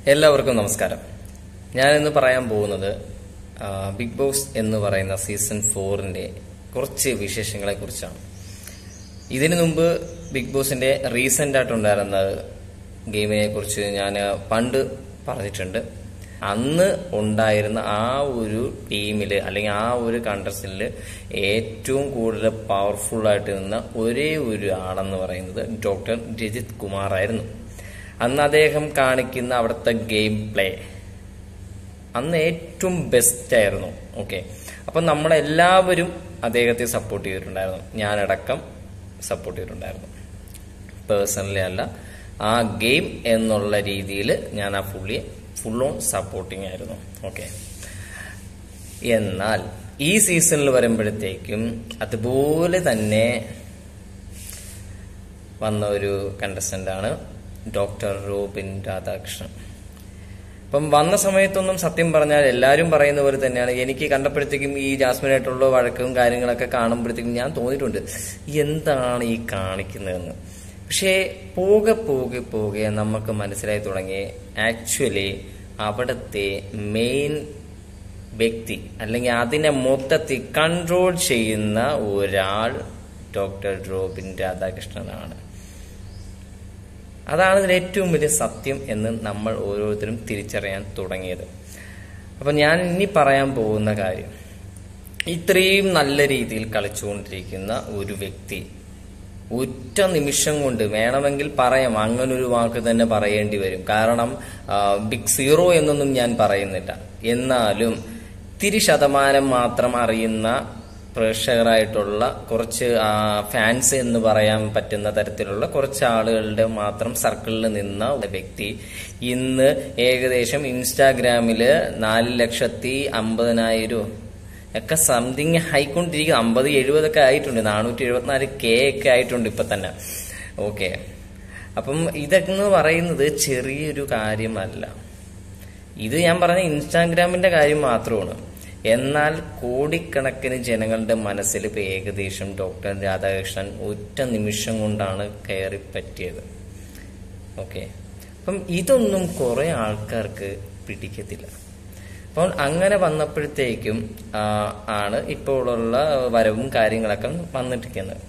എല്ലാവർക്കും നമസ്കാരം ഞാൻ ഇന്ന് പറയാൻ പോകുന്നത് ആ, ബിഗ് ബോസ് എന്ന് പറയുന്ന സീസൺ ഫോറിന്റെ കുറച്ച് വിശേഷങ്ങളെ കുറിച്ചാണ് ഇതിനു മുമ്പ് ബിഗ് ബോസിന്റെ റീസെന്റ് ആയിട്ടുണ്ടായിരുന്ന ഗെയിമിനെ കുറിച്ച് ഞാൻ പണ്ട് പറഞ്ഞിട്ടുണ്ട് അന്ന് ഉണ്ടായിരുന്ന ആ ഒരു ടീമില് അല്ലെങ്കിൽ ആ ഒരു കണ്ടസ്റ്റന്റില് ഏറ്റവും കൂടുതൽ പവർഫുൾ ആയിട്ട് നിന്ന ഒരേ ഒരു ആളെന്ന് പറയുന്നത് ഡോക്ടർ രജിത് കുമാർ ആയിരുന്നു അന്ന് അദ്ദേഹം കാണിക്കുന്ന അവിടുത്തെ ഗെയിം പ്ലേ അന്ന് ഏറ്റവും ബെസ്റ്റ് ആയിരുന്നു ഓക്കെ അപ്പം നമ്മളെല്ലാവരും അദ്ദേഹത്തെ സപ്പോർട്ട് ചെയ്തിട്ടുണ്ടായിരുന്നു ഞാനടക്കം സപ്പോർട്ട് ചെയ്തിട്ടുണ്ടായിരുന്നു പേഴ്സണലി അല്ല ആ ഗെയിം എന്നുള്ള രീതിയിൽ ഞാൻ ആ പുള്ളിയെ ഫുൾ ഓൺ സപ്പോർട്ടിങ് ആയിരുന്നു ഓക്കെ എന്നാൽ ഈ സീസണിൽ വരുമ്പോഴത്തേക്കും അതുപോലെ തന്നെ വന്ന ഒരു കണ്ടസ്റ്റന്റ് ആണ് ഡോക്ടർ റോബിൻ രാധാകൃഷ്ണൻ അപ്പം വന്ന സമയത്തൊന്നും സത്യം പറഞ്ഞാൽ എല്ലാവരും പറയുന്ന പോലെ തന്നെയാണ് എനിക്ക് കണ്ടപ്പോഴത്തേക്കും ഈ ജാസ്മിനായിട്ടുള്ള വഴക്കും കാര്യങ്ങളൊക്കെ കാണുമ്പോഴത്തേക്കും ഞാൻ തോന്നിയിട്ടുണ്ട് എന്താണ് ഈ കാണിക്കുന്നതെന്ന് പക്ഷേ പോകെ പോകെ പോകെ നമുക്ക് മനസ്സിലായി തുടങ്ങി ആക്ച്വലി അവിടുത്തെ മെയിൻ വ്യക്തി അല്ലെങ്കിൽ അതിനെ മൊത്തത്തിൽ കൺട്രോൾ ചെയ്യുന്ന ഒരാൾ ഡോക്ടർ റോബിൻ രാധാകൃഷ്ണനാണ് അതാണ് ഇതിൽ ഏറ്റവും വലിയ സത്യം എന്ന് നമ്മൾ ഓരോരുത്തരും തിരിച്ചറിയാൻ തുടങ്ങിയത് അപ്പൊ ഞാൻ ഇനി പറയാൻ പോകുന്ന കാര്യം ഇത്രയും നല്ല രീതിയിൽ കളിച്ചുകൊണ്ടിരിക്കുന്ന ഒരു വ്യക്തി ഒറ്റ നിമിഷം കൊണ്ട് വേണമെങ്കിൽ പറയാം അങ്ങനൊരു വാക്ക് തന്നെ പറയേണ്ടി വരും കാരണം ആ, ബിഗ് സീറോ എന്നൊന്നും ഞാൻ പറയുന്നില്ല എന്നാലും തിരി ശതമാനം മാത്രം അറിയുന്ന പ്രേക്ഷകരായിട്ടുള്ള കുറച്ച് ആ, ഫാൻസ് എന്ന് പറയാൻ പറ്റുന്ന തരത്തിലുള്ള കുറച്ച് ആളുകളുടെ മാത്രം സർക്കിളിൽ നിന്ന ഒരു വ്യക്തി ഇന്ന് ഏകദേശം ഇൻസ്റ്റാഗ്രാമില് നാല് ലക്ഷത്തി അമ്പതിനായിരം ഒക്കെ സംതിങ് ആയിക്കൊണ്ടിരിക്കും അമ്പത് എഴുപതൊക്കെ ആയിട്ടുണ്ട് നാനൂറ്റി എഴുപത്തിനാല് കെ ഒക്കെ ആയിട്ടുണ്ട് ഇപ്പൊ തന്നെ ഓക്കെ അപ്പം ഇതെന്ന് പറയുന്നത് ചെറിയൊരു കാര്യമല്ല ഇത് ഞാൻ പറഞ്ഞ ഇൻസ്റ്റാഗ്രാമിന്റെ കാര്യം മാത്രമാണ് എന്നാൽ കോടിക്കണക്കിന് ജനങ്ങളുടെ മനസ്സിൽ ഇപ്പൊ ഏകദേശം ഡോക്ടർ രാധാകൃഷ്ണൻ ഒറ്റ നിമിഷം കൊണ്ടാണ് കയറി പറ്റിയത് ഓക്കെ അപ്പം ഇതൊന്നും കുറെ ആൾക്കാർക്ക് പിടിക്കത്തില്ല അപ്പോൾ അങ്ങനെ വന്നപ്പോഴത്തേക്കും ആ, ആണ് ഇപ്പോഴുള്ള വരവും കാര്യങ്ങളൊക്കെ വന്നിട്ടിരിക്കുന്നത്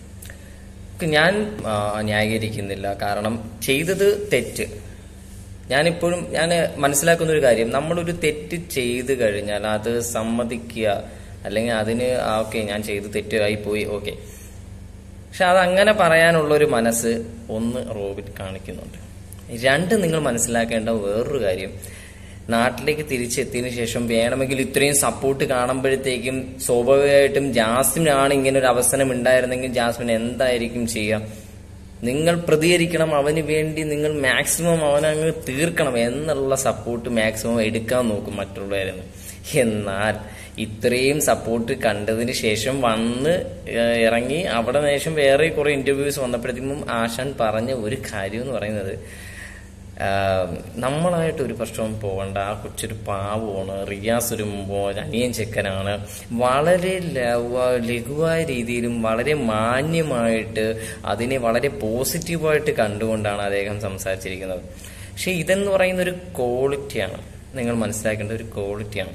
ഞാൻ ആ, ന്യായീകരിക്കുന്നില്ല കാരണം ചെയ്തത് തെറ്റ് ഞാനിപ്പോഴും ഞാൻ മനസ്സിലാക്കുന്ന ഒരു കാര്യം നമ്മളൊരു തെറ്റ് ചെയ്തു കഴിഞ്ഞാൽ അത് സമ്മതിക്കുക അല്ലെങ്കിൽ അതിന് ഓക്കെ ഞാൻ ചെയ്ത് തെറ്റായി പോയി ഓക്കെ പക്ഷെ അതങ്ങനെ പറയാനുള്ള ഒരു മനസ്സ് ഒന്ന് റോബിൻ കാണിക്കുന്നുണ്ട് രണ്ട് നിങ്ങൾ മനസ്സിലാക്കേണ്ട വേറൊരു കാര്യം നാട്ടിലേക്ക് തിരിച്ചെത്തിയതിനു ശേഷം വേണമെങ്കിൽ ഇത്രയും സപ്പോർട്ട് കാണുമ്പോഴത്തേക്കും സ്വാഭാവികമായിട്ടും ജാസ്മിനാണ് ഇങ്ങനെ ഒരു അവസരം ഉണ്ടായിരുന്നെങ്കിൽ ജാസ്മിൻ എന്തായിരിക്കും ചെയ്യുക നിങ്ങൾ പ്രതികരിക്കണം അവന് വേണ്ടി നിങ്ങൾ മാക്സിമം അവനങ്ങ് തീർക്കണം എന്നുള്ള സപ്പോർട്ട് മാക്സിമം എടുക്കാൻ നോക്കും മറ്റുള്ളവരെന്ന് എന്നാൽ ഇത്രയും സപ്പോർട്ട് കണ്ടതിന് ശേഷം വന്ന് ഏഹ്, ഇറങ്ങി അവിടെ ശേഷം വേറെ കുറെ ഇന്റർവ്യൂസ് വന്നപ്പോഴത്തേക്കും ആശാൻ പറഞ്ഞ ഒരു കാര്യം എന്ന് പറയുന്നത് ആഹ്, നമ്മളായിട്ട് ഒരു പ്രശ്നവും പോകണ്ട ആ കൊച്ചൊരു പാവമാണ് റിയാസ് ഒരു മോ- അനിയൻ ചെക്കനാണ് വളരെ ലവ- ലഘുവായ രീതിയിലും വളരെ മാന്യമായിട്ട് അതിനെ വളരെ പോസിറ്റീവായിട്ട് കണ്ടുകൊണ്ടാണ് അദ്ദേഹം സംസാരിച്ചിരിക്കുന്നത് പക്ഷെ ഇതെന്ന് പറയുന്ന ഒരു ക്വാളിറ്റിയാണ് നിങ്ങൾ മനസ്സിലാക്കേണ്ട ഒരു ക്വാളിറ്റിയാണ്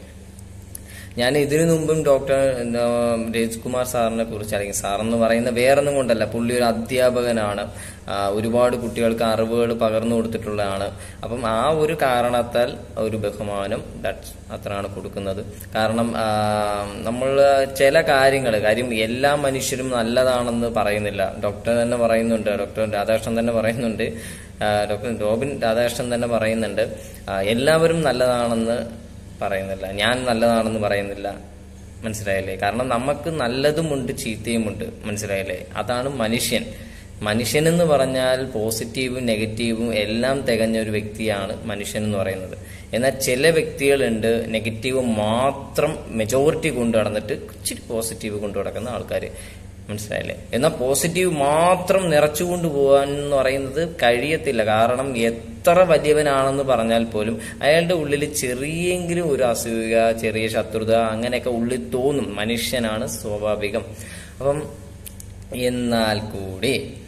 ഞാൻ ഇതിനു മുമ്പും ഡോക്ടർ എന്താ, രജികുമാർ സാറിനെ കുറിച്ച് അല്ലെങ്കിൽ സാറെന്ന് പറയുന്ന വേറൊന്നും കൊണ്ടല്ല പുള്ളി ഒരു അധ്യാപകനാണ് ആ, ഒരുപാട് കുട്ടികൾക്ക് അറിവുകൾ പകർന്നു കൊടുത്തിട്ടുള്ളതാണ് അപ്പം ആ ഒരു കാരണത്താൽ ഒരു ബഹുമാനം ദാറ്റ്സ് അത്രയാണ് കൊടുക്കുന്നത് കാരണം ആ, നമ്മൾ ചില കാര്യങ്ങൾ കാര്യം എല്ലാ മനുഷ്യരും നല്ലതാണെന്ന് പറയുന്നില്ല ഡോക്ടർ തന്നെ പറയുന്നുണ്ട് ഡോക്ടർ രാധാകൃഷ്ണൻ തന്നെ പറയുന്നുണ്ട് ആ, ഡോക്ടർ റോബിൻ രാധാകൃഷ്ണൻ തന്നെ പറയുന്നുണ്ട് ആ, എല്ലാവരും നല്ലതാണെന്ന് പറയുന്നില്ല ഞാൻ നല്ലതാണെന്ന് പറയുന്നില്ല മനസ്സിലായില്ലേ കാരണം നമുക്ക് നല്ലതുമുണ്ട് ചീത്തയുമുണ്ട് മനസ്സിലായില്ലേ അതാണ് മനുഷ്യൻ മനുഷ്യൻ എന്ന് പറഞ്ഞാൽ പോസിറ്റീവും നെഗറ്റീവും എല്ലാം തികഞ്ഞ ഒരു വ്യക്തിയാണ് മനുഷ്യൻ എന്ന് പറയുന്നത് എന്നാൽ ചില വ്യക്തികളുണ്ട് നെഗറ്റീവ് മാത്രം മെജോറിറ്റി കൊണ്ടു നടന്നിട്ട് ഇച്ചിരി പോസിറ്റീവ് കൊണ്ടു നടക്കുന്ന ആൾക്കാർ മനസ്സിലായില്ലേ എന്നാൽ പോസിറ്റീവ് മാത്രം നിറച്ചുകൊണ്ട് പോകാൻ എന്ന് പറയുന്നത് കഴിയത്തില്ല കാരണം എത്ര വലിയവനാണെന്ന് പറഞ്ഞാൽ പോലും അയാളുടെ ഉള്ളിൽ ചെറിയെങ്കിലും ഒരു അസൂയ ചെറിയ ശത്രുത അങ്ങനെയൊക്കെ ഉള്ളിൽ തോന്നും മനുഷ്യനാണ് സ്വാഭാവികം അപ്പം എന്നാൽ കൂടി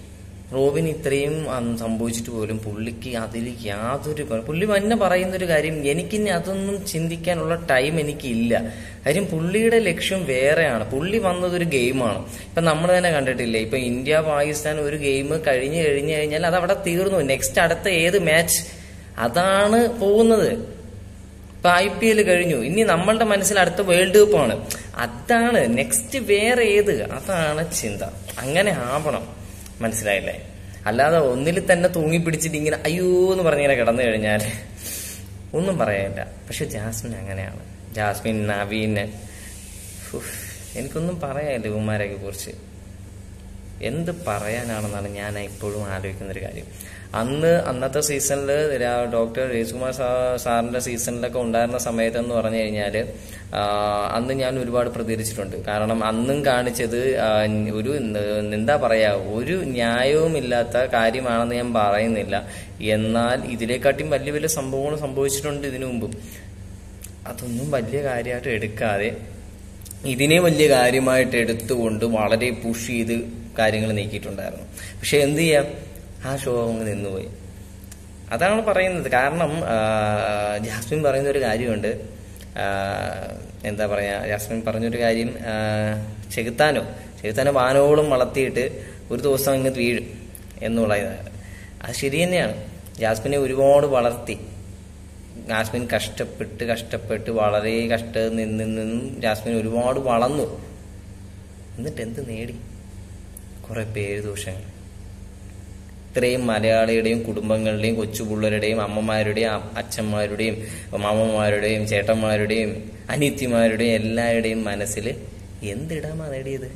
റോബിന് ഇത്രയും അന്ന് സംഭവിച്ചിട്ട് പോലും പുള്ളിക്ക് അതിൽ യാതൊരു പ- പുള്ളി തന്നെ പറയുന്ന ഒരു കാര്യം എനിക്കിനി അതൊന്നും ചിന്തിക്കാനുള്ള ടൈം എനിക്കില്ല കാര്യം പുള്ളിയുടെ ലക്ഷ്യം വേറെയാണ് പുള്ളി വന്നത് ഒരു ഗെയിമാണ് ഇപ്പൊ നമ്മൾ തന്നെ കണ്ടിട്ടില്ലേ ഇപ്പൊ ഇന്ത്യ പാകിസ്ഥാൻ ഒരു ഗെയിം കഴിഞ്ഞു കഴിഞ്ഞു കഴിഞ്ഞാൽ അത് അവിടെ തീർന്നു നെക്സ്റ്റ് അടുത്ത ഏത് മാച്ച് അതാണ് പോകുന്നത് ഇപ്പൊ ഐ പി എൽ കഴിഞ്ഞു ഇനി നമ്മളുടെ മനസ്സിൽ അടുത്ത വേൾഡ് കപ്പ് ആണ് അതാണ് നെക്സ്റ്റ് വേറെ ഏത് അതാണ് ചിന്ത അങ്ങനെ ആവണം മനസ്സിലായില്ലേ അല്ലാതെ ഒന്നിൽ തന്നെ തൂങ്ങി പിടിച്ചിട്ട് ഇങ്ങനെ അയ്യോ എന്ന് പറഞ്ഞിങ്ങനെ കിടന്നു കഴിഞ്ഞാൽ ഒന്നും പറയാനില്ല പക്ഷെ ജാസ്മിൻ അങ്ങനെയാണ് ജാസ്മിൻ നവീൻ ഉഫ്, എനിക്കൊന്നും പറയാനില്ല ഇവന്മാരെയൊക്കെ കുറിച്ച് എന്ത് പറയാനാണെന്നാണ് ഞാൻ ഇപ്പോഴും ആലോചിക്കുന്ന ഒരു കാര്യം അന്ന് അന്നത്തെ സീസണിൽ ഡോക്ടർ രജികുമാർ സാ- സാറിന്റെ സീസണിലൊക്കെ ഉണ്ടായിരുന്ന സമയത്ത് എന്ന് പറഞ്ഞു കഴിഞ്ഞാൽ അന്ന് ഞാൻ ഒരുപാട് പ്രതികരിച്ചിട്ടുണ്ട് കാരണം അന്നും കാണിച്ചത് ആ, ഒരു ന- എന്താ പറയാ ഒരു ന്യായവുമില്ലാത്ത കാര്യമാണെന്ന് ഞാൻ പറയുന്നില്ല എന്നാൽ ഇതിനെക്കാട്ടിയും വലിയ വലിയ സംഭവങ്ങൾ സംഭവിച്ചിട്ടുണ്ട് ഇതിനു മുമ്പും അതൊന്നും വലിയ കാര്യമായിട്ട് എടുക്കാതെ ഇതിനെ വലിയ കാര്യമായിട്ട് എടുത്തുകൊണ്ട് വളരെ പുഷ് ചെയ്ത് കാര്യങ്ങൾ നീക്കിയിട്ടുണ്ടായിരുന്നു പക്ഷെ എന്ത് ചെയ്യാം ആ ഷോ അങ്ങ് നിന്നുപോയി അതാണ് പറയുന്നത് കാരണം ആ, ജാസ്മിൻ പറയുന്ന ഒരു കാര്യമുണ്ട് ആ, എന്താ പറയാ ജാസ്മിൻ പറഞ്ഞൊരു കാര്യം ആ, ചെകുത്താനോ ചെകുത്താനോ വാനോളം വളർത്തിയിട്ട് ഒരു ദിവസം അങ്ങ് വീഴും എന്നുള്ളതാണ് അത് ശരി തന്നെയാണ് ജാസ്മിനെ ഒരുപാട് വളർത്തി ജാസ്മിൻ കഷ്ടപ്പെട്ട് കഷ്ടപ്പെട്ട് വളരെ കഷ്ട നിന്ന് നിന്നും ജാസ്മിൻ ഒരുപാട് വളർന്നു എന്നിട്ട് എന്ത് നേടി കുറെ പേര് ദോഷങ്ങൾ ഇത്രയും മലയാളിയുടെയും കുടുംബങ്ങളുടെയും കൊച്ചുപിള്ളേരുടെയും അമ്മമാരുടെയും അ- അച്ഛന്മാരുടെയും മാമന്മാരുടെയും ചേട്ടന്മാരുടെയും അനിത്യമാരുടെയും എല്ലാവരുടെയും മനസ്സിൽ എന്തിടാമാ നേടിയത്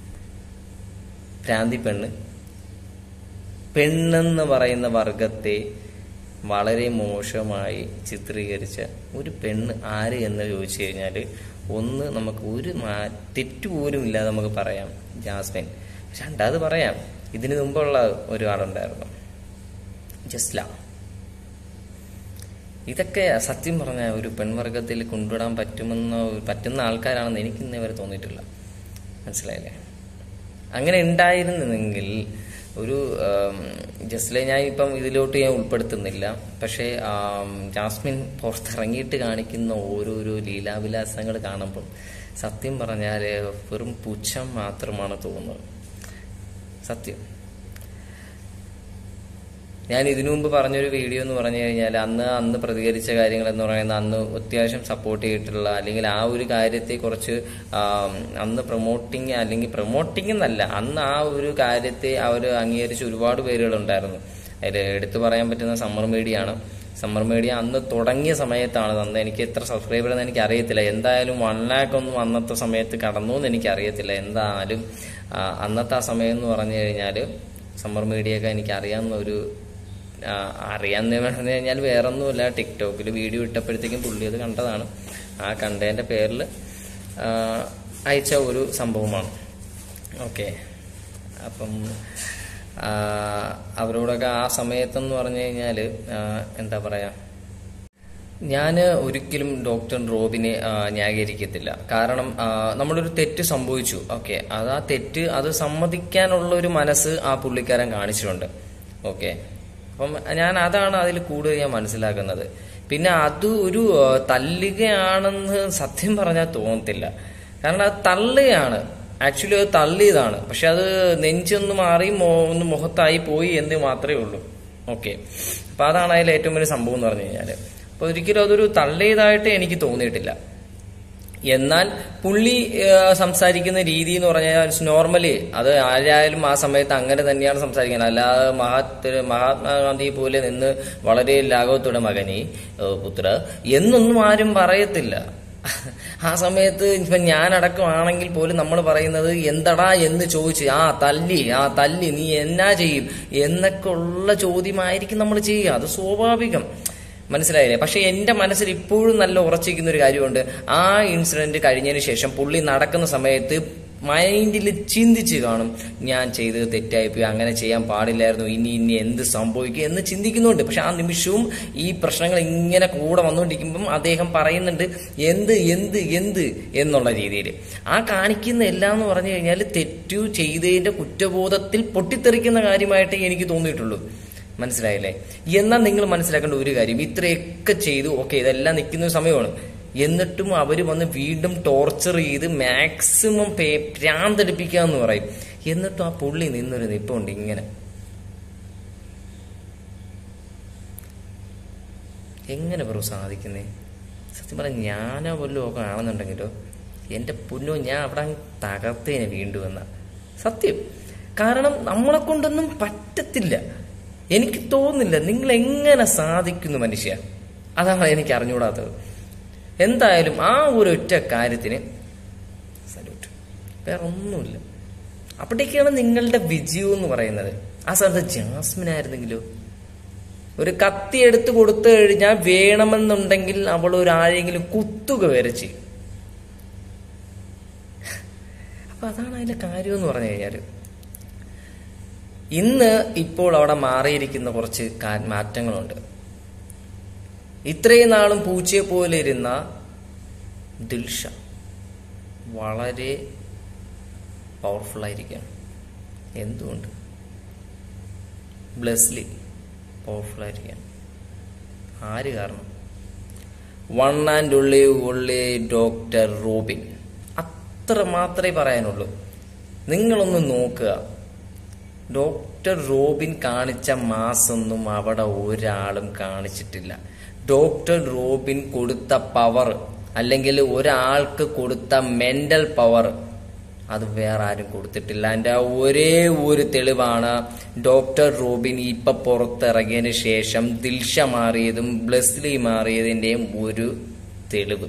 ഭ്രാന്തി പെണ്ണ് പെണ്ണെന്ന് പറയുന്ന വർഗത്തെ വളരെ മോശമായി ചിത്രീകരിച്ച ഒരു പെണ്ണ് ആര് എന്ന് ചോദിച്ചു കഴിഞ്ഞാൽ ഒന്ന് നമുക്ക് ഒരു മാ- തെറ്റ് പോലും ഇല്ലാതെ നമുക്ക് പറയാം ജാസ്മിൻ രണ്ടാമത് പറയാം ഇതിനു മുമ്പുള്ള ഒരാളുണ്ടായിരുന്നു ജസ്ല ഇതൊക്കെ സത്യം പറഞ്ഞ ഒരു പെൺവർഗത്തിൽ കൊണ്ടുവിടാൻ പറ്റുമെന്ന പറ്റുന്ന ആൾക്കാരാണെന്ന് എനിക്ക് ഇന്നേ വരെ തോന്നിയിട്ടില്ല മനസ്സിലായില്ലേ അങ്ങനെ ഉണ്ടായിരുന്നെങ്കിൽ ഒരു ആം, ജസ്റ്റിലെ ഞാൻ ഇപ്പം ഇതിലോട്ട് ഞാൻ ഉൾപ്പെടുത്തുന്നില്ല പക്ഷേ ആം, ജാസ്മിൻ പുറത്തിറങ്ങിയിട്ട് കാണിക്കുന്ന ഓരോരോ ലീലാവിലാസങ്ങൾ കാണുമ്പോൾ സത്യം പറഞ്ഞാൽ വെറും പുച്ഛം മാത്രമാണ് തോന്നുന്നത് സത്യം ഞാൻ ഇതിനു മുമ്പ് പറഞ്ഞൊരു വീഡിയോ എന്ന് പറഞ്ഞു കഴിഞ്ഞാൽ അന്ന് അന്ന് പ്രതികരിച്ച കാര്യങ്ങൾ എന്ന് പറയുന്നത് അന്ന് അത്യാവശ്യം സപ്പോർട്ട് ചെയ്തിട്ടുള്ള അല്ലെങ്കിൽ ആ ഒരു കാര്യത്തെ കുറച്ച് ആം, അന്ന് പ്രൊമോട്ടിങ് അല്ലെങ്കിൽ പ്രൊമോട്ടിംഗ് എന്നല്ല അന്ന് ആ ഒരു കാര്യത്തെ അവർ അംഗീകരിച്ച ഒരുപാട് പേരുകളുണ്ടായിരുന്നു അതിൽ എടുത്തു പറയാൻ പറ്റുന്ന സമ്മർ മീഡിയാണ് സമ്മർ മീഡിയ അന്ന് തുടങ്ങിയ സമയത്താണ് അന്ന് എനിക്ക് എത്ര സബ്സ്ക്രൈബർ എന്ന് എനിക്ക് അറിയത്തില്ല എന്തായാലും വൺ ലാക്ക് ഒന്നും അന്നത്തെ സമയത്ത് കടന്നു എന്ന് എനിക്ക് അറിയത്തില്ല എന്തായാലും ആ, അന്നത്തെ ആ സമയം എന്ന് പറഞ്ഞു കഴിഞ്ഞാൽ സമ്മർ മീഡിയ ഒക്കെ എനിക്ക് അറിയാവുന്ന ഒരു ആ, അറിയാന്ന് പറഞ്ഞു കഴിഞ്ഞാൽ വേറൊന്നുമില്ല ടിക്ടോക്കിൽ വീഡിയോ ഇട്ടപ്പോഴത്തേക്കും പുള്ളി അത് കണ്ടതാണ് ആ കണ്ടതിന്റെ പേരിൽ ആ, അയച്ച ഒരു സംഭവമാണ് ഓക്കെ അപ്പം ആ, അവരോടൊക്കെ ആ സമയത്തെന്ന് പറഞ്ഞു കഴിഞ്ഞാൽ എന്താ പറയാ ഞാൻ ഒരിക്കലും ഡോക്ടർ റോബിനെ ആ, ന്യായീകരിക്കത്തില്ല കാരണം ആ, നമ്മളൊരു തെറ്റ് സംഭവിച്ചു ഓക്കെ അത് ആ തെറ്റ് അത് സമ്മതിക്കാനുള്ള ഒരു മനസ്സ് ആ പുള്ളിക്കാരൻ കാണിച്ചിട്ടുണ്ട് ഓക്കെ അപ്പം ഞാൻ അതാണ് അതിൽ കൂടുതൽ ഞാൻ മനസ്സിലാക്കുന്നത് പിന്നെ അത് ഒരു ആ, തല്ലുകയാണെന്ന് സത്യം പറഞ്ഞാൽ തോന്നത്തില്ല കാരണം അത് തള്ളുകയാണ് ആക്ച്വലി അത് തള്ളിയതാണ് പക്ഷെ അത് നെഞ്ചൊന്ന് മാറി മോ- ഒന്ന് മുഖത്തായി പോയി എന്ന് മാത്രമേ ഉള്ളൂ ഓക്കെ അപ്പൊ അതാണ് അതിൽ ഏറ്റവും വലിയ സംഭവം എന്ന് പറഞ്ഞു കഴിഞ്ഞാല് അപ്പൊ ഒരിക്കലും അതൊരു തള്ളിയതായിട്ട് എനിക്ക് തോന്നിയിട്ടില്ല എന്നാൽ പുള്ളി ആ, സംസാരിക്കുന്ന രീതി എന്ന് പറഞ്ഞാൽ നോർമലി അത് ആരായാലും ആ സമയത്ത് അങ്ങനെ തന്നെയാണ് സംസാരിക്കുന്നത് അല്ലാതെ മഹാത് മഹാത്മാഗാന്ധി പോലെ നിന്ന് വളരെ ലാഘവത്തോടെ മകനെ ഏ, പുത്ര എന്നൊന്നും ആരും പറയത്തില്ല ആ സമയത്ത് ഇപ്പൊ ഞാനടക്കമാണെങ്കിൽ പോലും നമ്മൾ പറയുന്നത് എന്തടാ എന്ന് ചോദിച്ച് ആ തല്ലി ആ തല്ലി നീ എന്നാ ചെയ്യും എന്നൊക്കെ ഉള്ള ചോദ്യമായിരിക്കും നമ്മൾ ചെയ്യുക അത് സ്വാഭാവികം മനസ്സിലായില്ലേ പക്ഷെ എന്റെ മനസ്സിൽ ഇപ്പോഴും നല്ല ഉറച്ചിരിക്കുന്ന ഒരു കാര്യമുണ്ട് ആ ഇൻസിഡന്റ് കഴിഞ്ഞതിന് ശേഷം പുള്ളി നടക്കുന്ന സമയത്ത് മൈൻഡിൽ ചിന്തിച്ച് കാണും ഞാൻ ചെയ്തത് തെറ്റായിപ്പോയി അങ്ങനെ ചെയ്യാൻ പാടില്ലായിരുന്നു ഇനി ഇനി എന്ത് സംഭവിക്കും എന്ന് ചിന്തിക്കുന്നുണ്ട് പക്ഷെ ആ നിമിഷവും ഈ പ്രശ്നങ്ങൾ ഇങ്ങനെ കൂടെ വന്നുകൊണ്ടിരിക്കുമ്പം അദ്ദേഹം പറയുന്നുണ്ട് എന്ത് എന്ത് എന്ത് എന്നുള്ള രീതിയിൽ ആ കാണിക്കുന്ന എല്ലാം എന്ന് പറഞ്ഞു കഴിഞ്ഞാൽ തെറ്റു ചെയ്തതിന്റെ കുറ്റബോധത്തിൽ പൊട്ടിത്തെറിക്കുന്ന കാര്യമായിട്ടേ എനിക്ക് തോന്നിയിട്ടുള്ളൂ മനസ്സിലായില്ലേ എന്നാൽ നിങ്ങൾ മനസ്സിലാക്കേണ്ട ഒരു കാര്യം ഇത്രയൊക്കെ ചെയ്തു ഓക്കെ ഇതെല്ലാം നിൽക്കുന്ന ഒരു സമയമാണ് എന്നിട്ടും അവർ വന്ന് വീണ്ടും ടോർച്ചർ ചെയ്ത് മാക്സിമം പേ ഭ്രാന്തടിപ്പിക്കുക എന്ന് പറയും എന്നിട്ടും ആ പുള്ളി നിന്നൊരു നിപ്പുണ്ട് ഇങ്ങനെ എങ്ങനെ ബ്രോ സാധിക്കുന്നേ സത്യം പറഞ്ഞ ഞാനോ വല്ലതും ഒക്കെ ആണെന്നുണ്ടെങ്കിലോ എൻ്റെ പൊന്നോ ഞാൻ അവിടെ അങ്ങ് തകർത്തേനെ വീണ്ടും എന്ന സത്യം കാരണം നമ്മളെ കൊണ്ടൊന്നും പറ്റത്തില്ല എനിക്ക് തോന്നുന്നില്ല നിങ്ങൾ എങ്ങനെ സാധിക്കുന്നു മനുഷ്യ അതാണ് എനിക്ക് അറിഞ്ഞുകൂടാത്തത് എന്തായാലും ആ ഒരു ഒറ്റ കാര്യത്തിന് സല്യൂട്ട് വേറെ ഒന്നുമില്ല അപ്പോഴേക്കാണ് നിങ്ങളുടെ വിജയം എന്ന് പറയുന്നത് ആ സ്ഥലത്ത് ജാസ്മിൻ ആയിരുന്നെങ്കിലോ ഒരു കത്തി എടുത്ത് കൊടുത്തു കഴിഞ്ഞാൽ വേണമെന്നുണ്ടെങ്കിൽ അവൾ ഒരാഴെങ്കിലും കുത്തുക വരെ ചെയ്യും അപ്പൊ അതാണ് അതിന്റെ കാര്യം എന്ന് പറഞ്ഞു കഴിഞ്ഞാല് ഇന്ന് ഇപ്പോൾ അവിടെ മാറിയിരിക്കുന്ന കുറച്ച് കാ- മാറ്റങ്ങളുണ്ട് ഇത്രയും നാളും പൂച്ചയെ പോലെ ഇരുന്ന ദിൽഷ വളരെ പവർഫുൾ ആയിരിക്കുകയാണ് എന്തുകൊണ്ട് ബ്ലെസ്ലി പവർഫുൾ ആയിരിക്കുകയാണ് ആര് കാരണം വൺ ആൻഡ് ഉള്ളി ഉള്ളി ഡോക്ടർ റോബിൻ അത്ര മാത്രമേ പറയാനുള്ളൂ നിങ്ങളൊന്ന് നോക്കുക ഡോക്ടർ റോബിൻ കാണിച്ച മാസൊന്നും അവിടെ ഒരാളും കാണിച്ചിട്ടില്ല ഡോക്ടർ റോബിൻ കൊടുത്ത പവർ അല്ലെങ്കിൽ ഒരാൾക്ക് കൊടുത്ത മെന്റൽ പവർ അത് വേറെ ആരും കൊടുത്തിട്ടില്ല അതിന്റെ ഒരേ ഒരു തെളിവാണ് ഡോക്ടർ റോബിൻ ഇപ്പൊ പുറത്തിറങ്ങിയതിന് ശേഷം ദിൽഷ മാറിയതും ബ്ലെസ്ലി മാറിയതിന്റെയും ഒരു തെളിവ്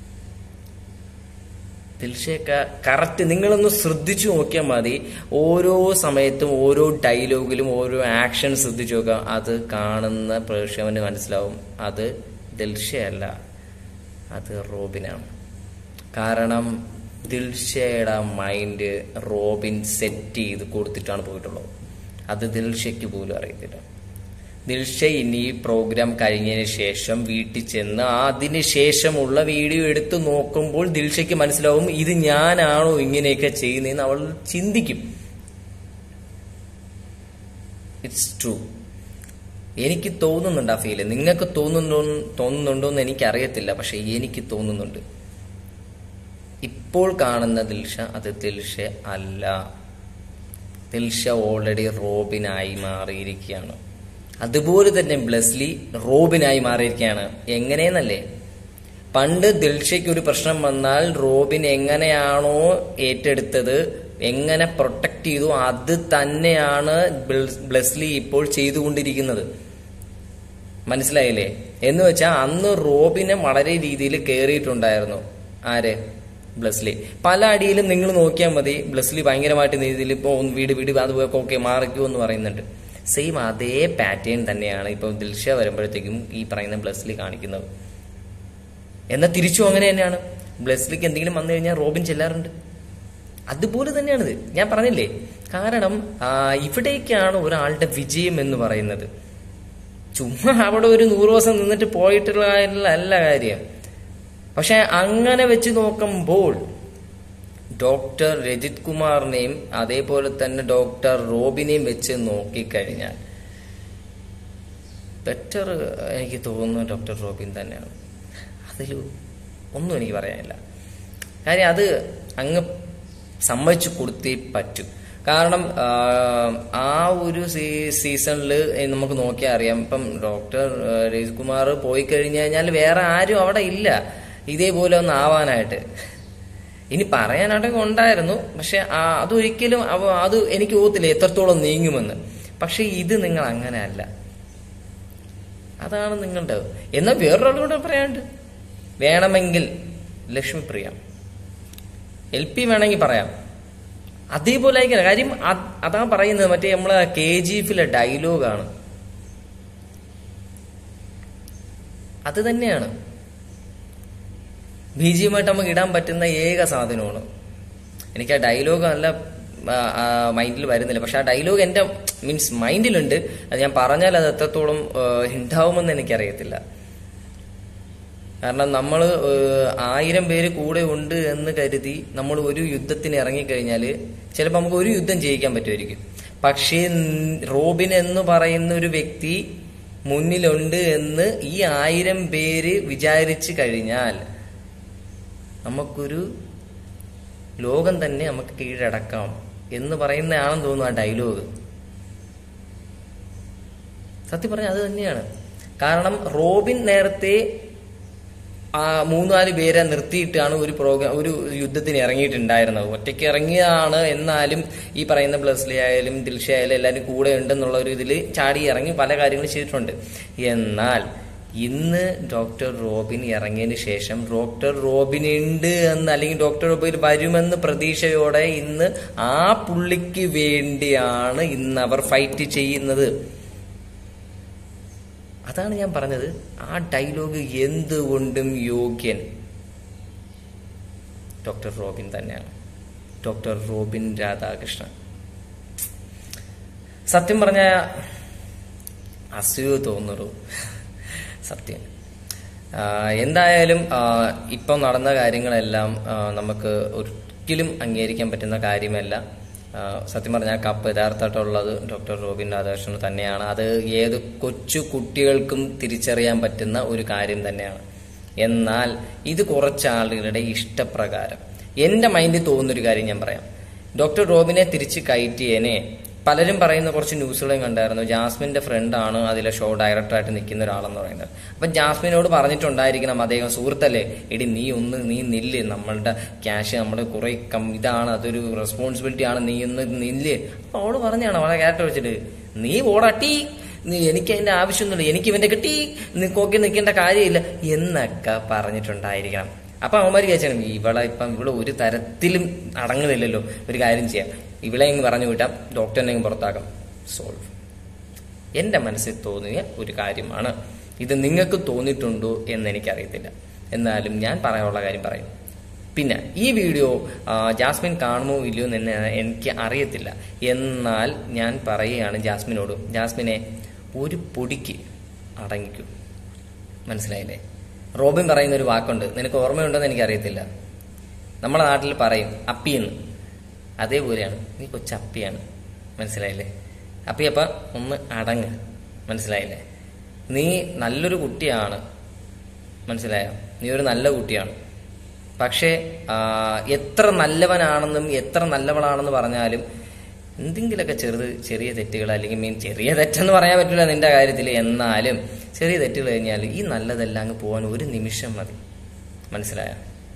ദിൽഷയൊക്കെ കറക്റ്റ് നിങ്ങളൊന്ന് ശ്രദ്ധിച്ചു നോക്കിയാൽ മതി ഓരോ സമയത്തും ഓരോ ഡയലോഗിലും ഓരോ ആക്ഷൻ ശ്രദ്ധിച്ചു നോക്കുക അത് കാണുന്ന പ്രേക്ഷകന് മനസ്സിലാവും അത് ദിൽഷയല്ല അത് റോബിനാണ് കാരണം ദിൽഷയുടെ മൈൻഡ് റോബിൻ സെറ്റ് ചെയ്ത് കൊടുത്തിട്ടാണ് പോയിട്ടുള്ളത് അത് ദിൽഷയ്ക്ക് പോലും അറിയത്തില്ല ദിൽഷ ഇനി ഈ പ്രോഗ്രാം കഴിഞ്ഞതിന് ശേഷം വീട്ടിൽ ചെന്ന് അതിന് ശേഷമുള്ള വീഡിയോ എടുത്ത് നോക്കുമ്പോൾ ദിൽഷയ്ക്ക് മനസ്സിലാവും ഇത് ഞാനാണോ ഇങ്ങനെയൊക്കെ ചെയ്യുന്നതെന്ന് അവൾ ചിന്തിക്കും ഇറ്റ്സ് ട്രൂ എനിക്ക് തോന്നുന്നുണ്ട് ആ ഫീല് നിങ്ങൾക്ക് തോന്നുന്നുണ്ടോ തോന്നുന്നുണ്ടോ എന്ന് എനിക്കറിയത്തില്ല പക്ഷെ എനിക്ക് തോന്നുന്നുണ്ട് ഇപ്പോൾ കാണുന്ന ദിൽഷ അത് ദിൽഷ അല്ല ദിൽഷ ഓൾറെഡി റോബിനായി മാറിയിരിക്കുകയാണ് അതുപോലെ തന്നെ ബ്ലെസ്ലി റോബിനായി മാറിയിരിക്കുകയാണ് എങ്ങനെയെന്നല്ലേ പണ്ട് ദിൽഷയ്ക്ക് ഒരു പ്രശ്നം വന്നാൽ റോബിൻ എങ്ങനെയാണോ ഏറ്റെടുത്തത് എങ്ങനെ പ്രൊട്ടക്ട് ചെയ്തു അത് തന്നെയാണ് ബ്ലെസ്- ബ്ലെസ്ലി ഇപ്പോൾ ചെയ്തുകൊണ്ടിരിക്കുന്നത് മനസ്സിലായില്ലേ എന്ന് വെച്ചാൽ അന്ന് റോബിനെ വളരെ രീതിയിൽ കയറിയിട്ടുണ്ടായിരുന്നു ആര് ബ്ലസ്ലി പല അടിയിലും നിങ്ങൾ നോക്കിയാൽ മതി ബ്ലസ്ലി ഭയങ്കരമായിട്ട് രീതിയിൽ ഇപ്പോൾ ഒന്ന് വീട് വീട് അത് ഓക്കെ മാറിക്കൂ എന്ന് പറയുന്നുണ്ട് സെയിം അതേ പാറ്റേൺ തന്നെയാണ് ഇപ്പോൾ ദിൽഷ വരുമ്പോഴത്തേക്കും ഈ പറയുന്ന ബ്ലസ്ലി കാണിക്കുന്നത് എന്നാൽ തിരിച്ചും അങ്ങനെ തന്നെയാണ് ബ്ലസ്ലിക്ക് എന്തെങ്കിലും വന്നു കഴിഞ്ഞാൽ റോബിൻ ചെല്ലാറുണ്ട് അതുപോലെ തന്നെയാണിത് ഞാൻ പറഞ്ഞില്ലേ കാരണം ആ, ഇവിടേക്കാണ് ഒരാളുടെ വിജയം എന്ന് പറയുന്നത് ചുമ്മാ അവിടെ ഒരു നൂറ് ദിവസം നിന്നിട്ട് പോയിട്ടുള്ള അല്ല കാര്യം പക്ഷെ അങ്ങനെ വെച്ച് നോക്കുമ്പോൾ ഡോക്ടർ രജിത് കുമാറിനെയും അതേപോലെ തന്നെ ഡോക്ടർ റോബിനെയും വെച്ച് നോക്കിക്കഴിഞ്ഞാൽ ബെറ്റർ എനിക്ക് തോന്നുന്നു ഡോക്ടർ റോബിൻ തന്നെയാണ് അതിൽ ഒന്നും എനിക്ക് പറയാനില്ല കാര്യം അത് അങ്ങ് സമ്മതിച്ചു കൊടുത്തേ പറ്റൂ കാരണം ആ, ആ ഒരു സീ- സീസണിൽ നമുക്ക് നോക്കിയാൽ അറിയാം ഇപ്പം ഡോക്ടർ രജിത് കുമാർ പോയി കഴിഞ്ഞു കഴിഞ്ഞാൽ വേറെ ആരും അവിടെ ഇല്ല ഇതേപോലെ ഒന്ന് ആവാനായിട്ട് ഇനി പറയാനായിട്ടൊക്കെ ഉണ്ടായിരുന്നു പക്ഷെ ആ അതൊരിക്കലും അവ- അത് എനിക്ക് ഓർത്തില്ല എത്രത്തോളം നീങ്ങുമെന്ന് പക്ഷെ ഇത് നിങ്ങൾ അങ്ങനെയല്ല അതാണ് നിങ്ങളുടെ എന്നാൽ വേറൊരാളോട് പറയാണ്ട് വേണമെങ്കിൽ ലക്ഷ്മിപ്രിയ എൽ പി വേണമെങ്കിൽ പറയാം അതേപോലെ ആയിരിക്കണം കാര്യം അത് അതാ പറയുന്നത് മറ്റേ നമ്മളെ കെ ജി എഫിലെ ഡയലോഗാണ് അത് തന്നെയാണ് ബീജിയമായിട്ട് നമുക്ക് ഇടാൻ പറ്റുന്ന ഏക സാധനമാണ് എനിക്ക് ആ ഡയലോഗ് നല്ല മൈൻഡിൽ വരുന്നില്ല പക്ഷെ ആ ഡയലോഗ് എന്റെ മീൻസ് മൈൻഡിലുണ്ട് അത് ഞാൻ പറഞ്ഞാൽ അത് എത്രത്തോളം ആ, ഉണ്ടാവുമെന്ന് എനിക്കറിയത്തില്ല കാരണം നമ്മൾ ആയിരം പേര് കൂടെ ഉണ്ട് എന്ന് കരുതി നമ്മൾ ഒരു യുദ്ധത്തിന് ഇറങ്ങിക്കഴിഞ്ഞാൽ ചിലപ്പോൾ നമുക്ക് ഒരു യുദ്ധം ജയിക്കാൻ പറ്റുമായിരിക്കും പക്ഷേ ൻ- റോബിൻ എന്ന് പറയുന്ന ഒരു വ്യക്തി മുന്നിലുണ്ട് എന്ന് ഈ ആയിരം പേര് വിചാരിച്ചു കഴിഞ്ഞാൽ നമുക്കൊരു ലോകം തന്നെ നമുക്ക് കീഴടക്കാം എന്ന് പറയുന്നതാണെന്ന് തോന്നുന്നു ആ ഡയലോഗ് സത്യം പറഞ്ഞാൽ അത് തന്നെയാണ് കാരണം റോബിൻ നേരത്തെ ആ മൂന്നാല് പേരെ നിർത്തിയിട്ടാണ് ഒരു പ്രോഗ്രാം ഒരു യുദ്ധത്തിന് ഇറങ്ങിയിട്ടുണ്ടായിരുന്നത് ഒറ്റയ്ക്ക് ഇറങ്ങിയതാണ് എന്നാലും ഈ പറയുന്ന ബ്ലസ്ലി ആയാലും ദിൽഷ ആയാലും എല്ലാവരും കൂടെ ഉണ്ടെന്നുള്ള ഒരു ഇതിൽ ചാടി ഇറങ്ങി പല കാര്യങ്ങളും ചെയ്തിട്ടുണ്ട് എന്നാൽ ഇന്ന് ഡോക്ടർ റോബിൻ ഇറങ്ങിയതിന് ശേഷം ഡോക്ടർ റോബിൻ ഉണ്ട് എന്ന് അല്ലെങ്കിൽ ഡോക്ടർ റോബിൻ വരുമെന്ന് പ്രതീക്ഷയോടെ ഇന്ന് ആ പുള്ളിക്ക് വേണ്ടിയാണ് ഇന്ന് അവർ ഫൈറ്റ് ചെയ്യുന്നത് അതാണ് ഞാൻ പറഞ്ഞത് ആ ഡയലോഗ് എന്തുകൊണ്ടും യോഗ്യൻ ഡോക്ടർ റോബിൻ തന്നെയാണ് ഡോക്ടർ റോബിൻ രാധാകൃഷ്ണൻ സത്യം പറഞ്ഞ അസൂയ തോന്നുന്നു സത്യം ആ, എന്തായാലും ആ, ഇപ്പം നടന്ന കാര്യങ്ങളെല്ലാം ആ, നമുക്ക് ഒരിക്കലും അംഗീകരിക്കാൻ പറ്റുന്ന കാര്യമല്ല ആ, സത്യം പറഞ്ഞാൽ കപ്പ് യഥാർത്ഥമായിട്ടുള്ളത് ഡോക്ടർ റോബിൻ രാധാകൃഷ്ണൻ തന്നെയാണ് അത് ഏത് കൊച്ചു കുട്ടികൾക്കും തിരിച്ചറിയാൻ പറ്റുന്ന ഒരു കാര്യം തന്നെയാണ് എന്നാൽ ഇത് കുറച്ച് ആളുകളുടെ ഇഷ്ടപ്രകാരം എന്റെ മൈൻഡിൽ തോന്നുന്നൊരു കാര്യം ഞാൻ പറയാം ഡോക്ടർ റോബിനെ തിരിച്ച് കയറ്റിയേനെ പലരും പറയുന്ന കുറച്ച് ന്യൂസുകളും കണ്ടായിരുന്നു ജാസ്മിന്റെ ഫ്രണ്ടാണ് അതിലെ ഷോ ഡയറക്ടറായിട്ട് നിൽക്കുന്ന ഒരാളെന്ന് പറയുന്നത് അപ്പൊ ജാസ്മിനോട് പറഞ്ഞിട്ടുണ്ടായിരിക്കണം അദ്ദേഹം സുഹൃത്തല്ലേ എടി നീ ഒന്ന് നീ നില്ല് നമ്മളുടെ ക്യാഷ് നമ്മുടെ കുറെ കം ഇതാണ് അതൊരു റെസ്പോൺസിബിലിറ്റി ആണ് നീ ഒന്ന് നില്ല് അപ്പൊ അവള് പറഞ്ഞാണ് അവളെ ക്യാരക്ടർ വെച്ചിട്ട് നീ ഓടട്ടി നീ എനിക്ക് അതിന്റെ ആവശ്യമൊന്നുമില്ല എനിക്ക് ഇവന്റെ കിട്ടി നിൽക്കൊക്കെ നിൽക്കേണ്ട കാര്യമില്ല എന്നൊക്കെ പറഞ്ഞിട്ടുണ്ടായിരിക്കണം അപ്പൊ അവന്മാർ വിചാരിച്ചാണ് ഇവളെ ഇപ്പം ഇവിടെ ഒരു തരത്തിലും അടങ്ങുന്നില്ലല്ലോ ഒരു കാര്യം ചെയ്യാം ഇവളെ ഇങ്ങ് പറഞ്ഞു വിട്ടാം ഡോക്ടറിനെ ഇങ്ങ് പുറത്താക്കാം സോൾവ് എന്റെ മനസ്സിൽ തോന്നിയ ഒരു കാര്യമാണ് ഇത് നിങ്ങൾക്ക് തോന്നിയിട്ടുണ്ടോ എന്ന് എനിക്കറിയത്തില്ല എന്നാലും ഞാൻ പറയാനുള്ള കാര്യം പറയും പിന്നെ ഈ വീഡിയോ ആ, ജാസ്മിൻ കാണുമോ ഇല്ലയോ എന്ന് എനിക്ക് അറിയത്തില്ല എന്നാൽ ഞാൻ പറയുകയാണ് ജാസ്മിനോട് ജാസ്മിനെ ഒരു പൊടിക്ക് അടങ്ങിക്കും മനസ്സിലായില്ലേ റോബിൻ പറയുന്ന ഒരു വാക്കുണ്ട് നിനക്ക് ഓർമ്മയുണ്ടോന്ന് എനിക്കറിയത്തില്ല നമ്മുടെ നാട്ടിൽ പറയും അപ്പിയെന്ന് അതേപോലെയാണ് നീ കൊച്ചപ്പിയാണ് മനസ്സിലായില്ലേ അപ്പിയപ്പ ഒന്ന് അടങ്ങ് മനസ്സിലായില്ലേ നീ നല്ലൊരു കുട്ടിയാണ് മനസ്സിലായോ നീ ഒരു നല്ല കുട്ടിയാണ് പക്ഷേ ആ, എത്ര നല്ലവനാണെന്നും എത്ര നല്ലവളാണെന്ന് പറഞ്ഞാലും എന്തെങ്കിലുമൊക്കെ ചെറുത് ചെറിയ തെറ്റുകൾ അല്ലെങ്കിൽ മീൻ ചെറിയ തെറ്റെന്ന് പറയാൻ പറ്റില്ല നിന്റെ കാര്യത്തിൽ എന്നാലും ചെറിയ തെറ്റുകൾ കഴിഞ്ഞാൽ ഈ നല്ലതെല്ലാം അങ്ങ് പോകാൻ ഒരു നിമിഷം മതി മനസ്സിലായോ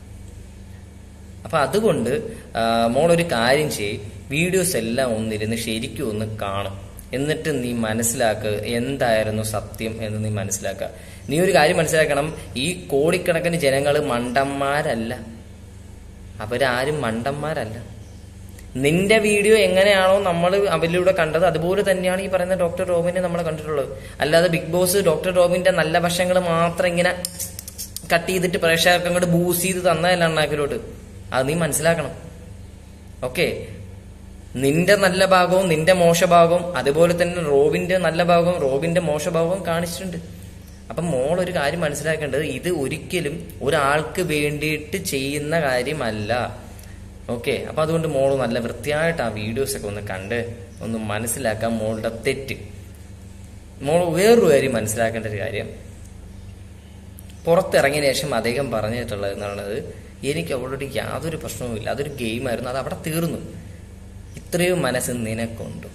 അപ്പൊ അതുകൊണ്ട് ആ, മോളൊരു കാര്യം ചെയ്യ് വീഡിയോസ് എല്ലാം ഒന്നിരുന്ന് ശരിക്കും ഒന്ന് കാണും എന്നിട്ട് നീ മനസ്സിലാക്കുക എന്തായിരുന്നു സത്യം എന്ന് നീ മനസ്സിലാക്കുക നീ ഒരു കാര്യം മനസ്സിലാക്കണം ഈ കോടിക്കണക്കിന് ജനങ്ങൾ മണ്ടന്മാരല്ല അവരാരും മണ്ടന്മാരല്ല നിന്റെ വീഡിയോ എങ്ങനെയാണോ നമ്മൾ അവരിലൂടെ കണ്ടത് അതുപോലെ തന്നെയാണ് ഈ പറയുന്ന ഡോക്ടർ റോബിനെ നമ്മൾ കണ്ടിട്ടുള്ളത് അല്ലാതെ ബിഗ് ബോസ് ഡോക്ടർ റോബിന്റെ നല്ല വശങ്ങൾ മാത്രം ഇങ്ങനെ കട്ട് ചെയ്തിട്ട് പ്രേക്ഷകർക്ക് അങ്ങോട്ട് ബൂസ് ചെയ്ത് തന്നതല്ല അണ്ണാക്കിലോട്ട് അത് നീ മനസ്സിലാക്കണം ഓക്കെ നിന്റെ നല്ല ഭാഗവും നിന്റെ മോശഭാഗവും അതുപോലെ തന്നെ റോബിന്റെ നല്ല ഭാഗവും റോബിന്റെ മോശഭാഗവും കാണിച്ചിട്ടുണ്ട് അപ്പം മോൾ ഒരു കാര്യം മനസ്സിലാക്കേണ്ടത് ഇത് ഒരിക്കലും ഒരാൾക്ക് വേണ്ടിയിട്ട് ചെയ്യുന്ന കാര്യമല്ല ഓക്കെ അപ്പൊ അതുകൊണ്ട് മോൾ നല്ല വൃത്തിയായിട്ട് ആ വീഡിയോസ് ഒക്കെ ഒന്ന് കണ്ട് ഒന്ന് മനസ്സിലാക്കാൻ മോളുടെ തെറ്റ് മോൾ വേറൊരു കാര്യം മനസ്സിലാക്കേണ്ട ഒരു കാര്യം പുറത്തിറങ്ങിയ ശേഷം അദ്ദേഹം പറഞ്ഞിട്ടുള്ളത് എന്നുള്ളത് എനിക്ക് അവളോട് യാതൊരു പ്രശ്നവുമില്ല അതൊരു ഗെയിമായിരുന്നു അത് അവിടെ തീർന്നു ഇത്രയും മനസ്സ് നിനക്കുണ്ട്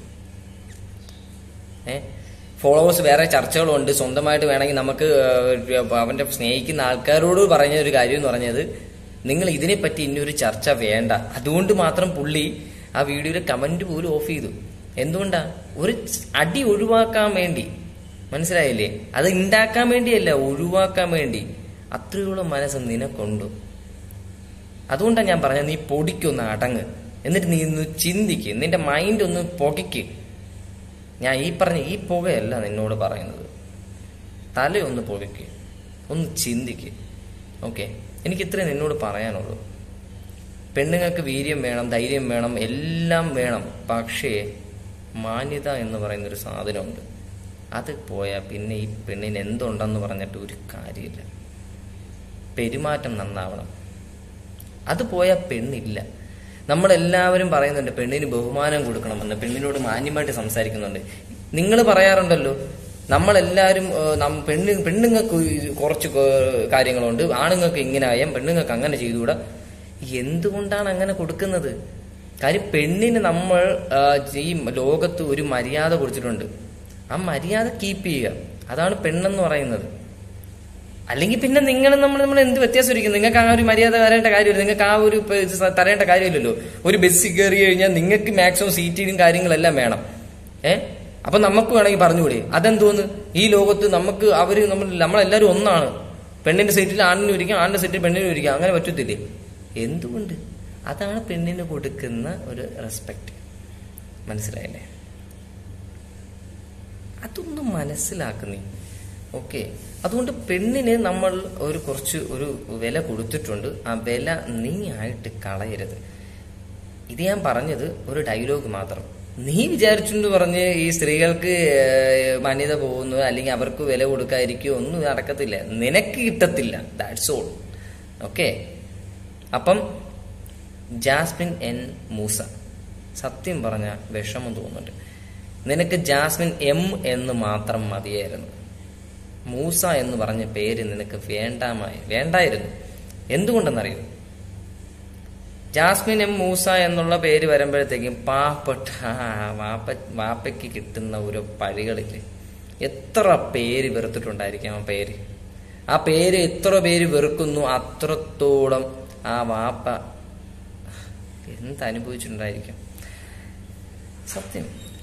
ഏ ഫോളോവേഴ്സ് വേറെ ചർച്ചകളുണ്ട് സ്വന്തമായിട്ട് വേണമെങ്കിൽ നമുക്ക് ഏഹ്, അവന്റെ സ്നേഹിക്കുന്ന ആൾക്കാരോട് പറഞ്ഞ ഒരു കാര്യം എന്ന് പറഞ്ഞത് നിങ്ങൾ ഇതിനെപ്പറ്റി ഇനിയൊരു ചർച്ച വേണ്ട അതുകൊണ്ട് മാത്രം പുള്ളി ആ വീഡിയോയിൽ കമന്റ് പോലും ഓഫ് ചെയ്തു എന്തുകൊണ്ടാ ഒരു അടി ഒഴിവാക്കാൻ വേണ്ടി മനസ്സിലായില്ലേ അത് ഉണ്ടാക്കാൻ വേണ്ടിയല്ല ഒഴിവാക്കാൻ വേണ്ടി അത്രയോളം മനസ്സ് നിനക്കുണ്ട് അതുകൊണ്ടാണ് ഞാൻ പറഞ്ഞത് നീ പൊടിക്കൊന്ന് അടങ്ങ് എന്നിട്ട് നീ ഒന്ന് ചിന്തിക്ക് നിന്റെ മൈൻഡ് ഒന്ന് പുകയ്ക്ക് ഞാൻ ഈ പറഞ്ഞ ഈ പുകയല്ല നിന്നോട് പറയുന്നത് തലയൊന്ന് പുകയ്ക്ക് ഒന്ന് ചിന്തിക്ക് ഓക്കെ എനിക്ക് ഇത്രേ നിന്നോട് പറയാനുള്ളൂ പെണ്ണുങ്ങൾക്ക് വീര്യം വേണം ധൈര്യം വേണം എല്ലാം വേണം പക്ഷേ മാന്യത എന്ന് പറയുന്ന ഒരു സാധനമുണ്ട് അത് പോയാൽ പിന്നെ ഈ പെണ്ണിന് എന്തുണ്ടെന്ന് പറഞ്ഞിട്ട് ഒരു കാര്യമില്ല പെരുമാറ്റം നന്നാവണം അത് പോയാൽ പെണ്ണില്ല നമ്മളെല്ലാവരും പറയുന്നുണ്ട് പെണ്ണിന് ബഹുമാനം കൊടുക്കണമെന്ന് പെണ്ണിനോട് മാന്യമായിട്ട് സംസാരിക്കുന്നുണ്ട് നിങ്ങൾ പറയാറുണ്ടല്ലോ നമ്മളെല്ലാവരും ഏഹ്, നം- പെണ്ണ് പെണ്ണുങ്ങൾക്ക് ഇത് കുറച്ച് കോ- കാര്യങ്ങളുണ്ട് ആണുങ്ങൾക്ക് ഇങ്ങനെ ആയാം പെണ്ണുങ്ങൾക്ക് അങ്ങനെ ചെയ്തുകൂടാ എന്തുകൊണ്ടാണ് അങ്ങനെ കൊടുക്കുന്നത് കാര്യം പെണ്ണിന് നമ്മൾ ആ, ഈ ലോകത്ത് ഒരു മര്യാദ കൊടുത്തിട്ടുണ്ട് ആ മര്യാദ കീപ്പ് ചെയ്യുക അതാണ് പെണ്ണെന്ന് പറയുന്നത് അല്ലെങ്കിൽ പിന്നെ നിങ്ങൾ നമ്മൾ നമ്മൾ എന്ത് വ്യത്യാസം ഇരിക്കും നിങ്ങൾക്ക് ആ ഒരു മര്യാദ വരേണ്ട കാര്യമില്ല നിങ്ങൾക്ക് ആ ഒരു ഇപ്പൊ ഇത് സ- തരേണ്ട കാര്യമില്ലല്ലോ ഒരു ബസ്സിൽ കയറി കഴിഞ്ഞാൽ നിങ്ങൾക്ക് മാക്സിമം സീറ്റിലും കാര്യങ്ങളെല്ലാം വേണം ഏ അപ്പൊ നമുക്ക് വേണമെങ്കിൽ പറഞ്ഞുകൂടെ അതെന്തോന്ന് ഈ ലോകത്ത് നമുക്ക് അവര് നമ്മൾ നമ്മളെല്ലാവരും ഒന്നാണ് പെണ്ണിന്റെ സീറ്റിൽ ആണിന് ഇരിക്കാം ആണിന്റെ സീറ്റിൽ പെണ്ണിന് ഇരിക്കാം അങ്ങനെ പറ്റത്തില്ലേ എന്തുകൊണ്ട് അതാണ് പെണ്ണിന് കൊടുക്കുന്ന ഒരു റെസ്പെക്ട് മനസ്സിലായില്ലേ അതൊന്നും മനസ്സിലാക്കുന്നേ ഓക്കെ അതുകൊണ്ട് പെണ്ണിന് നമ്മൾ ഒരു കുറച്ച് ഒരു വില കൊടുത്തിട്ടുണ്ട് ആ വില നീ ആയിട്ട് കളയരുത് ഇത് ഞാൻ പറഞ്ഞത് ഒരു ഡയലോഗ് മാത്രം നീ വിചാരിച്ചെന്ന് പറഞ്ഞ് ഈ സ്ത്രീകൾക്ക് ഏഹ്, മാന്യത പോകുന്നു അല്ലെങ്കിൽ അവർക്ക് വില കൊടുക്കാതിരിക്കുകയോ ഒന്നും നടക്കത്തില്ല നിനക്ക് കിട്ടത്തില്ല ദാറ്റ്സ് ഓൾ ഓക്കെ അപ്പം ജാസ്മിൻ എൻ മൂസ സത്യം പറഞ്ഞ വിഷമം തോന്നുന്നുണ്ട് നിനക്ക് ജാസ്മിൻ എം എന്ന് മാത്രം മതിയായിരുന്നു മൂസ എന്ന് പറഞ്ഞ പേര് നിനക്ക് വേണ്ടാമായി വേണ്ടായിരുന്നു എന്തുകൊണ്ടെന്നറിയോ ജാസ്മിൻ എം മൂസ എന്നുള്ള പേര് വരുമ്പോഴത്തേക്കും പാവപ്പെട്ട ആ വാപ്പ വാപ്പയ്ക്ക് കിട്ടുന്ന ഒരു പഴികളില്ലേ എത്ര പേര് വെറുത്തിട്ടുണ്ടായിരിക്കാം ആ പേര് ആ പേര് എത്ര പേര് വെറുക്കുന്നു അത്രത്തോളം ആ വാപ്പ എന്ത് അനുഭവിച്ചിട്ടുണ്ടായിരിക്കും സത്യം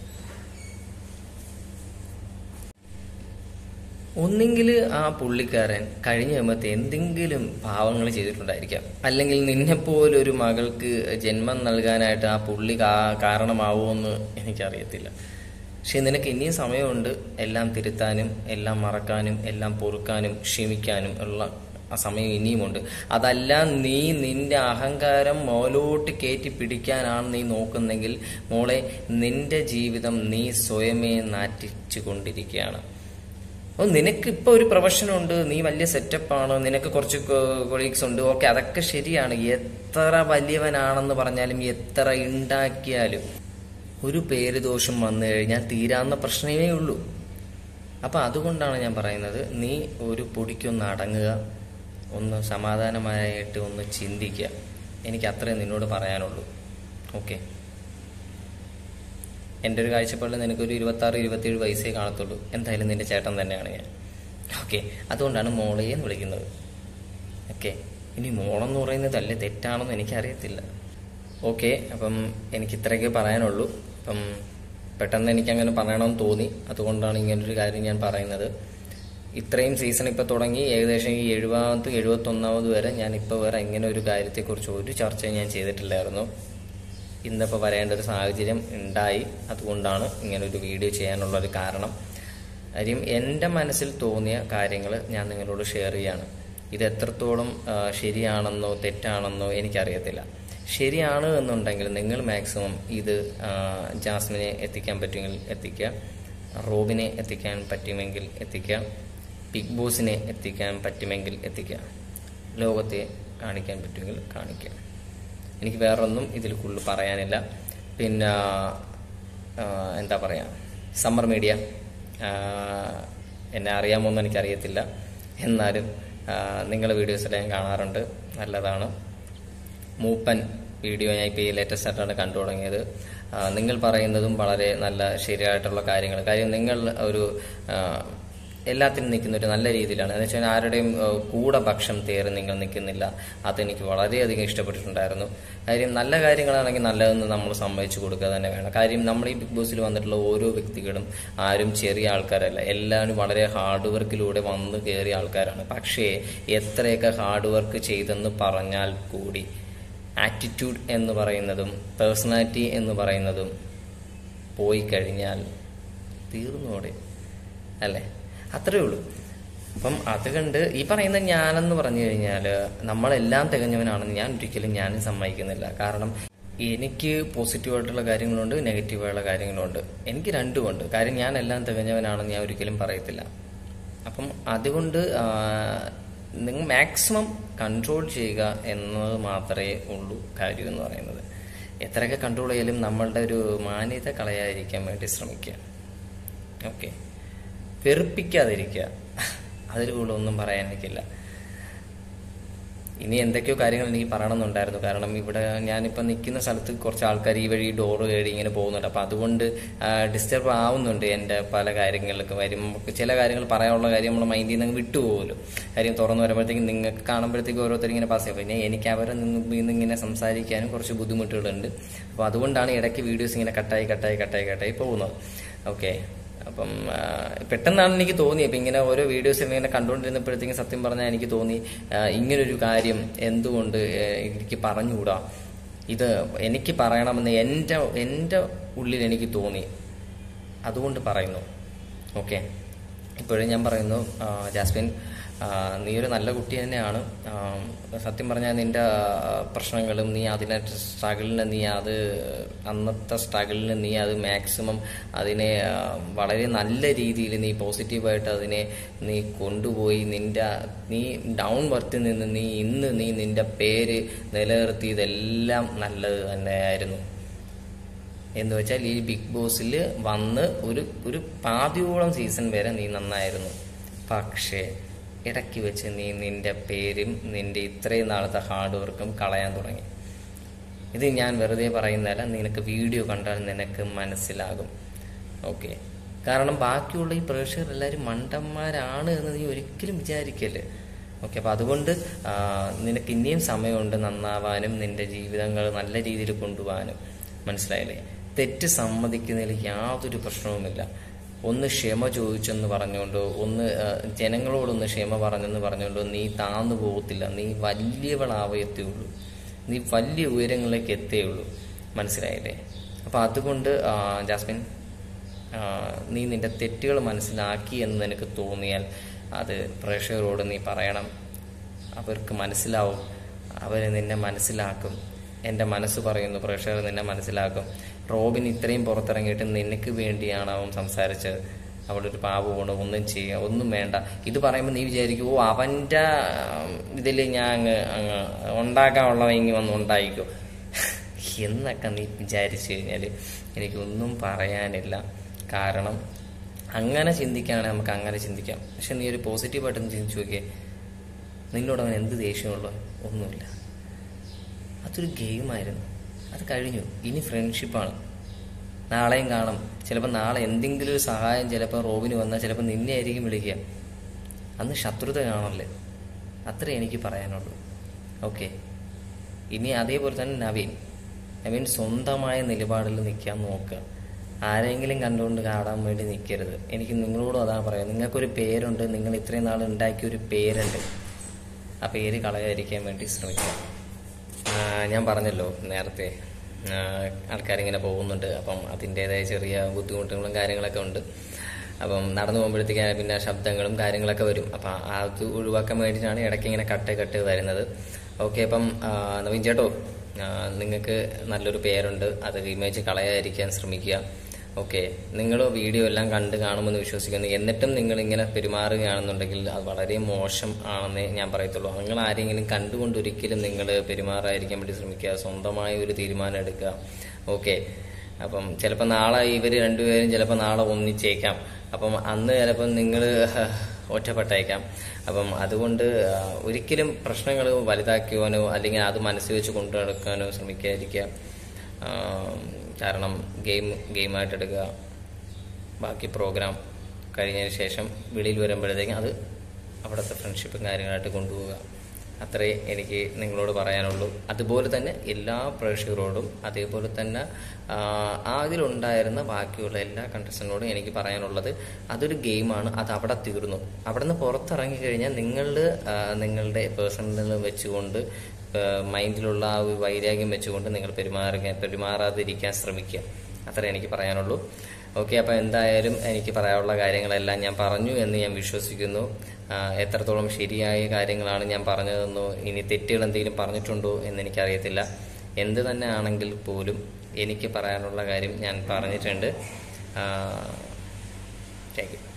ഒന്നെങ്കിൽ ആ പുള്ളിക്കാരൻ കഴിഞ്ഞ ജന്മത്തെ എന്തെങ്കിലും പാവങ്ങൾ ചെയ്തിട്ടുണ്ടായിരിക്കാം അല്ലെങ്കിൽ നിന്നെപ്പോലെ ഒരു മകൾക്ക് ജന്മം നൽകാനായിട്ട് ആ പുള്ളി കാ- കാരണമാവുമെന്ന് എനിക്കറിയത്തില്ല പക്ഷെ നിനക്ക് ഇനിയും സമയമുണ്ട് എല്ലാം തിരുത്താനും എല്ലാം മറക്കാനും എല്ലാം പൊറുക്കാനും ക്ഷമിക്കാനും ഉള്ള ആ സമയം ഇനിയുമുണ്ട് അതല്ല നീ നിന്റെ അഹങ്കാരം മോലോട്ട് കയറ്റി പിടിക്കാനാണ് നീ നോക്കുന്നെങ്കിൽ മോളെ നിന്റെ ജീവിതം നീ സ്വയമേ നാറ്റിച്ചു കൊണ്ടിരിക്കുകയാണ് ഓ നിനക്ക് ഇപ്പൊ ഒരു പ്രൊഫഷൻ ഉണ്ട് നീ വലിയ സെറ്റപ്പ് ആണ് നിനക്ക് കുറച്ച് കൊളീഗ്സ് ഉണ്ട് ഓക്കെ അതൊക്കെ ശരിയാണ് എത്ര വലിയവനാണെന്ന് പറഞ്ഞാലും എത്ര ഉണ്ടാക്കിയാലും ഒരു പേര് ദോഷം വന്നു കഴിഞ്ഞാൽ തീരാവുന്ന പ്രശ്നമേ ഉള്ളൂ അപ്പൊ അതുകൊണ്ടാണ് ഞാൻ പറയുന്നത് നീ ഒരു പൊടിക്കൊന്ന് അടങ്ങുക ഒന്ന് സമാധാനമായിട്ട് ഒന്ന് ചിന്തിക്കുക എനിക്ക് അത്രേ നിന്നോട് പറയാനുള്ളൂ ഓക്കെ എൻ്റെ ഒരു കാഴ്ചപ്പാടിൽ നിനക്കൊരു ഇരുപത്താറ് ഇരുപത്തിയേഴ് വയസ്സേ കാണത്തുള്ളൂ എന്തായാലും നിന്റെ ചേട്ടൻ തന്നെയാണ് ഞാൻ ഓക്കെ അതുകൊണ്ടാണ് മോളെ എന്ന് വിളിക്കുന്നത് ഓക്കെ ഇനി മോളെന്ന് പറയുന്നത് അല്ലേ തെറ്റാണെന്ന് എനിക്കറിയത്തില്ല ഓക്കെ അപ്പം എനിക്ക് ഇത്രയൊക്കെ പറയാനുള്ളൂ അപ്പം പെട്ടെന്ന് എനിക്കങ്ങനെ പറയണമെന്ന് തോന്നി അതുകൊണ്ടാണ് ഇങ്ങനൊരു കാര്യം ഞാൻ പറയുന്നത് ഇത്രയും സീസൺ ഇപ്പോൾ തുടങ്ങി ഏകദേശം ഈ എഴുപത് എഴുപത്തൊന്നാമത് വരെ ഞാൻ ഇപ്പോൾ വേറെ ഇങ്ങനെ ഒരു കാര്യത്തെക്കുറിച്ച് ഒരു ചർച്ചയും ഞാൻ ചെയ്തിട്ടില്ലായിരുന്നു ഇന്നിപ്പോൾ വരേണ്ട ഒരു സാഹചര്യം ഉണ്ടായി അതുകൊണ്ടാണ് ഇങ്ങനെ ഒരു വീഡിയോ ചെയ്യാനുള്ള ഒരു കാരണം കാര്യം എൻ്റെ മനസ്സിൽ തോന്നിയ കാര്യങ്ങൾ ഞാൻ നിങ്ങളോട് ഷെയർ ചെയ്യാണ് ഇത് എത്രത്തോളം ആ, ശരിയാണെന്നോ തെറ്റാണെന്നോ എനിക്കറിയത്തില്ല ശരിയാണ് എന്നുണ്ടെങ്കിൽ നിങ്ങൾ മാക്സിമം ഇത് ആ, ജാസ്മിനെ എത്തിക്കാൻ പറ്റുമെങ്കിൽ എത്തിക്കുക റോബിനെ എത്തിക്കാൻ പറ്റുമെങ്കിൽ എത്തിക്കുക ബിഗ് ബോസിനെ എത്തിക്കാൻ പറ്റുമെങ്കിൽ എത്തിക്കുക ലോകത്തെ കാണിക്കാൻ പറ്റുമെങ്കിൽ കാണിക്കുക എനിക്ക് വേറൊന്നും ഇതിൽ കൂടുതൽ പറയാനില്ല പിന്നെ ആ, എന്താ പറയുക സമ്മർ മീഡിയ ആ, എന്നെ അറിയാമോന്ന് എനിക്കറിയത്തില്ല എന്നാലും നിങ്ങളുടെ വീഡിയോസെല്ലാം ഞാൻ കാണാറുണ്ട് നല്ലതാണ് മൂപ്പൻ വീഡിയോ ഞാൻ ഇപ്പോൾ ഈ ലേറ്റസ്റ്റ് ആയിട്ടാണ് കണ്ടു തുടങ്ങിയത് ആ, നിങ്ങൾ പറയുന്നതും വളരെ നല്ല ശരിയായിട്ടുള്ള കാര്യങ്ങൾ കാര്യം നിങ്ങൾ ഒരു ആ, എല്ലാത്തിനും നിൽക്കുന്ന ഒരു നല്ല രീതിയിലാണ് എന്ന് വെച്ചാൽ ആരുടെയും ആ, കൂടെ പക്ഷം തേറി നിങ്ങൾ നിൽക്കുന്നില്ല അതെനിക്ക് വളരെയധികം ഇഷ്ടപ്പെട്ടിട്ടുണ്ടായിരുന്നു കാര്യം നല്ല കാര്യങ്ങളാണെങ്കിൽ നല്ലതെന്ന് നമ്മൾ സമ്മതിച്ചു കൊടുക്കുക തന്നെ വേണം കാര്യം നമ്മൾ ഈ ബിഗ് ബോസിൽ വന്നിട്ടുള്ള ഓരോ വ്യക്തികളും ആരും ചെറിയ ആൾക്കാരല്ല എല്ലാവരും വളരെ ഹാർഡ് വർക്കിലൂടെ വന്ന് കയറിയ ആൾക്കാരാണ് പക്ഷേ എത്രയൊക്കെ ഹാർഡ് വർക്ക് ചെയ്തെന്ന് പറഞ്ഞാൽ കൂടി ആറ്റിറ്റ്യൂഡ് എന്ന് പറയുന്നതും പേഴ്സണാലിറ്റി എന്ന് പറയുന്നതും പോയി കഴിഞ്ഞാൽ തീർന്നോടെ അല്ലേ അത്രേ ഉള്ളൂ അപ്പം അത് കണ്ട് ഈ പറയുന്ന ഞാനെന്ന് പറഞ്ഞു കഴിഞ്ഞാൽ നമ്മളെല്ലാം തികഞ്ഞവനാണെന്ന് ഞാൻ ഒരിക്കലും ഞാനും സമ്മതിക്കുന്നില്ല കാരണം എനിക്ക് പോസിറ്റീവായിട്ടുള്ള കാര്യങ്ങളുണ്ട് നെഗറ്റീവായുള്ള കാര്യങ്ങളുണ്ട് എനിക്ക് രണ്ടുമുണ്ട് കാര്യം ഞാൻ എല്ലാം തികഞ്ഞവനാണെന്ന് ഞാൻ ഒരിക്കലും പറയത്തില്ല അപ്പം അതുകൊണ്ട് നിങ്ങൾ മാക്സിമം കൺട്രോൾ ചെയ്യുക എന്നത് മാത്രമേ ഉള്ളൂ കാര്യം എന്ന് പറയുന്നത് എത്രയൊക്കെ കൺട്രോൾ ചെയ്യാലും നമ്മളുടെ ഒരു മാന്യത കളയാതിരിക്കാൻ വേണ്ടി ശ്രമിക്കുക ഓക്കെ വെറുപ്പിക്കാതിരിക്കുക അതിൽ കൂടുതൽ ഒന്നും പറയാൻ എനിക്കില്ല ഇനി എന്തൊക്കെയോ കാര്യങ്ങൾ എനിക്ക് പറയണമെന്നുണ്ടായിരുന്നു കാരണം ഇവിടെ ഞാനിപ്പോൾ നിൽക്കുന്ന സ്ഥലത്ത് കുറച്ച് ആൾക്കാർ ഈ വഴി ഡോറ് കയറി ഇങ്ങനെ പോകുന്നുണ്ട് അപ്പം അതുകൊണ്ട് ഡിസ്റ്റർബ് ആവുന്നുണ്ട് എൻ്റെ പല കാര്യങ്ങളിലൊക്കെ വരും ചില കാര്യങ്ങൾ പറയാനുള്ള കാര്യം നമ്മൾ മൈൻഡിൽ നിന്ന് വിട്ടുപോകുമല്ലോ കാര്യം തുറന്നു വരുമ്പോഴത്തേക്കും നിങ്ങൾക്ക് കാണുമ്പോഴത്തേക്കും ഓരോരുത്തർ ഇങ്ങനെ പാസ് ചെയ്യും പിന്നെ എനിക്ക് അവരെ നിന്ന് നിന്ന് ഇങ്ങനെ സംസാരിക്കാനും കുറച്ച് ബുദ്ധിമുട്ടുകളുണ്ട് അപ്പോൾ അതുകൊണ്ടാണ് ഇടയ്ക്ക് വീഡിയോസ് ഇങ്ങനെ കട്ടായി കട്ടായി കട്ടായി കട്ടായി പോകുന്നത് ഓക്കെ അപ്പം ആ, പെട്ടെന്നാണ് എനിക്ക് തോന്നിയത് ഇപ്പം ഇങ്ങനെ ഓരോ വീഡിയോസ് ഇങ്ങനെ കണ്ടുകൊണ്ടിരുന്നപ്പോഴത്തേക്കും സത്യം പറഞ്ഞാൽ എനിക്ക് തോന്നി ആ, ഇങ്ങനൊരു കാര്യം എന്തുകൊണ്ട് ഏ, എനിക്ക് പറഞ്ഞുകൂടാ ഇത് എനിക്ക് പറയണമെന്ന് എൻ്റെ എൻ്റെ ഉള്ളിൽ എനിക്ക് തോന്നി അതുകൊണ്ട് പറയുന്നു ഓക്കെ ഇപ്പോഴും ഞാൻ പറയുന്നു ആ, ജാസ്മിൻ ആ, നീ ഒരു നല്ല കുട്ടി തന്നെയാണ് ആ, സത്യം പറഞ്ഞാൽ നിന്റെ ആ, പ്രശ്നങ്ങളും നീ അതിനെ സ്ട്രഗിളിന് നീ അത് അന്നത്തെ സ്ട്രഗിളിന് നീ അത് മാക്സിമം അതിനെ ആ, വളരെ നല്ല രീതിയിൽ നീ പോസിറ്റീവായിട്ട് അതിനെ നീ കൊണ്ടുപോയി നിന്റെ നീ ഡൗൺ വർത്തിൽ നിന്ന് നീ ഇന്ന് നീ നിന്റെ പേര് നിലനിർത്തിയതെല്ലാം നല്ലത് തന്നെയായിരുന്നു എന്ന് വെച്ചാൽ ഈ ബിഗ് ബോസിൽ വന്ന് ഒരു ഒരു പാതിയോളം സീസൺ വരെ നീ നന്നായിരുന്നു പക്ഷേ ഇടയ്ക്ക് വെച്ച് നീ നിന്റെ പേരും നിന്റെ ഇത്രയും നാളത്തെ ഹാർഡ് വർക്കും കളയാൻ തുടങ്ങി ഇത് ഞാൻ വെറുതെ പറയുന്നതല്ല നിനക്ക് വീഡിയോ കണ്ടാൽ നിനക്ക് മനസ്സിലാകും ഓക്കെ കാരണം ബാക്കിയുള്ള ഈ പ്രേക്ഷകർ എല്ലാവരും മണ്ടന്മാരാണ് എന്ന് നീ ഒരിക്കലും വിചാരിക്കല്ലേ ഓക്കെ അപ്പം അതുകൊണ്ട് ആ, നിനക്ക് ഇനിയും സമയമുണ്ട് നന്നാവാനും നിന്റെ ജീവിതങ്ങൾ നല്ല രീതിയിൽ കൊണ്ടുപോകാനും മനസ്സിലായില്ലേ തെറ്റ് സമ്മതിക്കുന്നതിൽ യാതൊരു പ്രശ്നവുമില്ല ഒന്ന് ക്ഷമ ചോദിച്ചെന്ന് പറഞ്ഞുകൊണ്ട് ഒന്ന് ആ, ജനങ്ങളോടൊന്ന് ക്ഷമ പറഞ്ഞെന്ന് പറഞ്ഞുകൊണ്ട് നീ താന്നു പോകത്തില്ല നീ വലിയവളാവയത്തേ ഉള്ളൂ നീ വലിയ ഉയരങ്ങളിലേക്ക് എത്തേ ഉള്ളൂ മനസ്സിലായില്ലേ അപ്പം അതുകൊണ്ട് ആ, ജാസ്മിൻ ആ, നീ നിന്റെ തെറ്റുകൾ മനസ്സിലാക്കി എന്ന് നിനക്ക് തോന്നിയാൽ അത് പ്രേക്ഷകരോട് നീ പറയണം അവർക്ക് മനസ്സിലാവും അവർ നിന്നെ മനസ്സിലാക്കും എൻ്റെ മനസ്സ് പറയുന്നു പ്രേക്ഷകർ നിന്നെ മനസ്സിലാക്കും റോബിൻ ഇത്രയും പുറത്തിറങ്ങിയിട്ട് നിനക്ക് വേണ്ടിയാണ് അവൻ സംസാരിച്ചത് അവിടെ ഒരു പാവമാണ് ഒന്നും ചെയ്യുക ഒന്നും വേണ്ട ഇത് പറയുമ്പോൾ നീ വിചാരിക്കും ഓ അവൻ്റെ ഇതിൽ ഞാൻ അങ്ങ് അങ്ങ് ഉണ്ടാക്കാനുള്ളവ ഇങ്ങി വന്ന് ഉണ്ടായിക്കോ എന്നൊക്കെ നീ വിചാരിച്ചു കഴിഞ്ഞാൽ എനിക്കൊന്നും പറയാനില്ല കാരണം അങ്ങനെ ചിന്തിക്കുകയാണെങ്കിൽ നമുക്ക് അങ്ങനെ ചിന്തിക്കാം പക്ഷെ നീ ഒരു പോസിറ്റീവായിട്ടൊന്ന് ചിന്തിച്ചു നോക്കിയേ നിന്നോട് അവൻ എന്ത് ദേഷ്യമുള്ളൂ ഒന്നുമില്ല അതൊരു ഗെയിമായിരുന്നു അത് കഴിഞ്ഞു ഇനി ഫ്രണ്ട്ഷിപ്പാണ് നാളെയും കാണും ചിലപ്പോൾ നാളെ എന്തെങ്കിലും ഒരു സഹായം ചിലപ്പോൾ റോബിന് വന്നാൽ ചിലപ്പോൾ നിന്നെ ആയിരിക്കും വിളിക്കുക അന്ന് ശത്രുത കാണല്ലേ അത്രേ എനിക്ക് പറയാനുള്ളൂ ഓക്കെ ഇനി അതേപോലെ തന്നെ നവീൻ നവീൻ സ്വന്തമായ നിലപാടിൽ നിൽക്കാൻ നോക്കുക ആരെങ്കിലും കണ്ടുകൊണ്ട് കാടാൻ വേണ്ടി നിൽക്കരുത് എനിക്ക് നിങ്ങളോടും അതാണ് പറയാം നിങ്ങൾക്കൊരു പേരുണ്ട് നിങ്ങൾ ഇത്രയും നാൾ ഉണ്ടാക്കിയ ഒരു പേരുണ്ട് ആ പേര് കളയാതിരിക്കാൻ വേണ്ടി ശ്രമിക്കുക ആ, ഞാൻ പറഞ്ഞല്ലോ നേരത്തെ ആ, ആൾക്കാരിങ്ങനെ പോകുന്നുണ്ട് അപ്പം അതിൻ്റെതായ ചെറിയ ബുദ്ധിമുട്ടുകളും കാര്യങ്ങളൊക്കെ ഉണ്ട് അപ്പം നടന്നു പോകുമ്പോഴത്തേക്ക് പിന്നെ ശബ്ദങ്ങളും കാര്യങ്ങളൊക്കെ വരും അപ്പം അത് ഒഴിവാക്കാൻ വേണ്ടിയിട്ടാണ് ഇടയ്ക്ക് ഇങ്ങനെ കട്ട് കട്ട് വരുന്നത് ഓക്കെ അപ്പം ആ, നവീൻ ചേട്ടോ നിങ്ങൾക്ക് നല്ലൊരു പേരുണ്ട് അത് ഇമേജ് കളയാതിരിക്കാൻ ശ്രമിക്കുക ഓക്കെ നിങ്ങൾ വീഡിയോ എല്ലാം കണ്ട് കാണുമെന്ന് വിശ്വസിക്കുന്നു എന്നിട്ടും നിങ്ങൾ ഇങ്ങനെ പെരുമാറുകയാണെന്നുണ്ടെങ്കിൽ അത് വളരെ മോശം ആണെന്നേ ഞാൻ പറയത്തുള്ളൂ നിങ്ങൾ ആരെങ്കിലും കണ്ടുകൊണ്ട് ഒരിക്കലും നിങ്ങൾ പെരുമാറാതിരിക്കാൻ വേണ്ടി ശ്രമിക്കുക സ്വന്തമായ ഒരു തീരുമാനം എടുക്കുക ഓക്കെ അപ്പം ചിലപ്പോൾ നാളെ ഇവർ രണ്ടുപേരും ചിലപ്പോൾ നാളെ ഒന്നിച്ചേക്കാം അപ്പം അന്ന് ചിലപ്പം നിങ്ങൾ ഒറ്റപ്പെട്ടേക്കാം അപ്പം അതുകൊണ്ട് ആ, ഒരിക്കലും പ്രശ്നങ്ങൾ വലുതാക്കുവാനോ അല്ലെങ്കിൽ അത് മനസ്സിൽ വെച്ച് കൊണ്ടു നടക്കാനോ ശ്രമിക്കാതിരിക്കുക ആ, കാരണം ഗെയിം ഗെയിമായിട്ട് എടുക്കുക ബാക്കി പ്രോഗ്രാം കഴിഞ്ഞതിന് ശേഷം വെളിയിൽ വരുമ്പോഴത്തേക്കും അത് അവിടുത്തെ ഫ്രണ്ട്ഷിപ്പും കാര്യങ്ങളായിട്ട് കൊണ്ടുപോവുക അത്രേ എനിക്ക് നിങ്ങളോട് പറയാനുള്ളൂ അതുപോലെ തന്നെ എല്ലാ പ്രേക്ഷകരോടും അതേപോലെ തന്നെ ആ, അതിലുണ്ടായിരുന്ന ബാക്കിയുള്ള എല്ലാ കണ്ടസ്റ്റന്റിനോടും എനിക്ക് പറയാനുള്ളത് അതൊരു ഗെയിമാണ് അത് അവിടെ തീർന്നു അവിടെ നിന്ന് പുറത്തിറങ്ങി കഴിഞ്ഞാൽ നിങ്ങൾ നിങ്ങളുടെ പേഴ്സണൽ വെച്ചുകൊണ്ട് മൈൻഡിലുള്ള ആ ഒരു വൈരാഗ്യം വെച്ചുകൊണ്ട് നിങ്ങൾ പെരുമാറുക പെരുമാറാതിരിക്കാൻ ശ്രമിക്കുക അത്രേ എനിക്ക് പറയാനുള്ളൂ ഓക്കെ അപ്പോൾ എന്തായാലും എനിക്ക് പറയാനുള്ള കാര്യങ്ങളെല്ലാം ഞാൻ പറഞ്ഞു എന്ന് ഞാൻ വിശ്വസിക്കുന്നു ആ, എത്രത്തോളം ശരിയായ കാര്യങ്ങളാണ് ഞാൻ പറഞ്ഞതെന്നോ ഇനി തെറ്റുകൾ എന്തെങ്കിലും പറഞ്ഞിട്ടുണ്ടോ എന്ന് എനിക്കറിയത്തില്ല എന്ത് തന്നെ ആണെങ്കിൽ പോലും എനിക്ക് പറയാനുള്ള കാര്യം ഞാൻ പറഞ്ഞിട്ടുണ്ട് താങ്ക് യു